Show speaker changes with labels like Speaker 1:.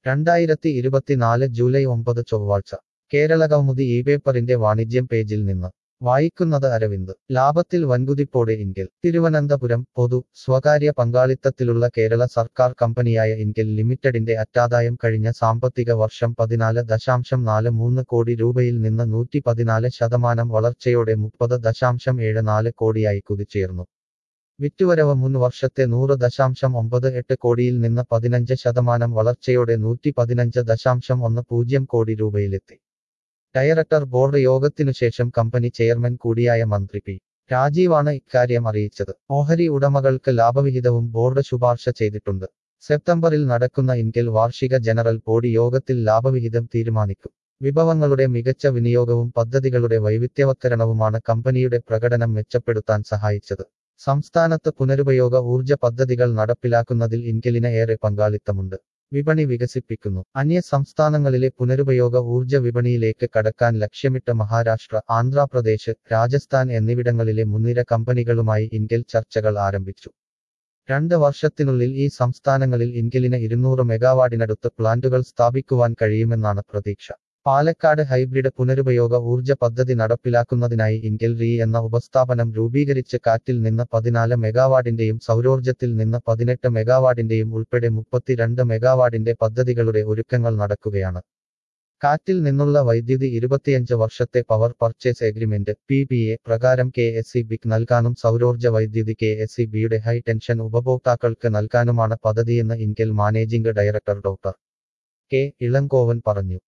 Speaker 1: രണ്ടായിരത്തി ഇരുപത്തിനാല് ജൂലൈ ഒമ്പത് ചൊവ്വാഴ്ച കേരളകൗമുദി ഈ പേപ്പറിന്റെ വാണിജ്യം പേജിൽ നിന്ന് വായിക്കുന്നത് അരവിന്ദ് ലാഭത്തിൽ വൻകുതിപ്പോടെ ഇൻകെൽ തിരുവനന്തപുരം പൊതു സ്വകാര്യ പങ്കാളിത്തത്തിലുള്ള കേരള സർക്കാർ കമ്പനിയായ ഇൻകെൽ ലിമിറ്റഡിന്റെ അറ്റാദായം കഴിഞ്ഞ സാമ്പത്തിക വർഷം പതിനാല് ദശാംശം നാല് മൂന്ന് കോടി രൂപയിൽ നിന്ന് നൂറ്റി പതിനാല് ശതമാനം വളർച്ചയോടെ മുപ്പത് ദശാംശം ഏഴ് നാല് കോടിയായി കുതിച്ചുയർന്നു വിറ്റുവരവ് മുൻ വർഷത്തെ നൂറ് ദശാംശം ഒമ്പത് എട്ട് കോടിയിൽ നിന്ന് പതിനഞ്ച് ശതമാനം വളർച്ചയോടെ നൂറ്റി പതിനഞ്ച് ദശാംശം ഒന്ന് പൂജ്യം കോടി രൂപയിലെത്തി ഡയറക്ടർ ബോർഡ് യോഗത്തിനുശേഷം കമ്പനി ചെയർമാൻ കൂടിയായ മന്ത്രി പി രാജീവാണ് ഇക്കാര്യം അറിയിച്ചത് ഓഹരി ഉടമകൾക്ക് ലാഭവിഹിതവും ബോർഡ് ശുപാർശ ചെയ്തിട്ടുണ്ട് സെപ്റ്റംബറിൽ നടക്കുന്ന ഇൻകെൽ വാർഷിക ജനറൽ ബോഡി യോഗത്തിൽ ലാഭവിഹിതം തീരുമാനിക്കും വിഭവങ്ങളുടെ മികച്ച വിനിയോഗവും പദ്ധതികളുടെ വൈവിധ്യവത്കരണവുമാണ് കമ്പനിയുടെ പ്രകടനം മെച്ചപ്പെടുത്താൻ സഹായിച്ചത് സംസ്ഥാനത്ത് പുനരുപയോഗ ഊർജ പദ്ധതികൾ നടപ്പിലാക്കുന്നതിൽ ഇൻകെലിന് ഏറെ പങ്കാളിത്തമുണ്ട് വിപണി വികസിപ്പിക്കുന്നു അന്യ സംസ്ഥാനങ്ങളിലെ പുനരുപയോഗ ഊർജ വിപണിയിലേക്ക് കടക്കാൻ ലക്ഷ്യമിട്ട് മഹാരാഷ്ട്ര ആന്ധ്രാപ്രദേശ് രാജസ്ഥാൻ എന്നിവിടങ്ങളിലെ മുൻനിര കമ്പനികളുമായി ഇൻകെൽ ചർച്ചകൾ ആരംഭിച്ചു രണ്ട് വർഷത്തിനുള്ളിൽ ഈ സംസ്ഥാനങ്ങളിൽ ഇൻകെലിന് ഇരുന്നൂറ് മെഗാവാട്ടിനടുത്ത് പ്ലാന്റുകൾ സ്ഥാപിക്കുവാൻ കഴിയുമെന്നാണ് പ്രതീക്ഷ പാലക്കാട് ഹൈബ്രിഡ് പുനരുപയോഗ ഊർജ പദ്ധതി നടപ്പിലാക്കുന്നതിനായി ഇൻകെൽ റീ എന്ന ഉപസ്ഥാപനം രൂപീകരിച്ച് കാറ്റിൽ നിന്ന് പതിനാല് മെഗാവാട്ടിന്റെയും സൗരോർജത്തിൽ നിന്ന് പതിനെട്ട് മെഗാവാട്ടിന്റെയും ഉൾപ്പെടെ മുപ്പത്തിരണ്ട് മെഗാവാട്ടിന്റെ പദ്ധതികളുടെ ഒരുക്കങ്ങൾ നടക്കുകയാണ് കാറ്റിൽ നിന്നുള്ള വൈദ്യുതി ഇരുപത്തിയഞ്ച് വർഷത്തെ power purchase agreement P P A പ്രകാരം കെ എസ് ഇ ബിക്ക് നൽകാനും സൗരോർജ വൈദ്യുതി കെ എസ് ഇ ബിയുടെ ഹൈ ടെൻഷൻ ഉപഭോക്താക്കൾക്ക് നൽകാനുമാണ് പദ്ധതിയെന്ന് INKEL managing director doctor K Elangovan പറഞ്ഞു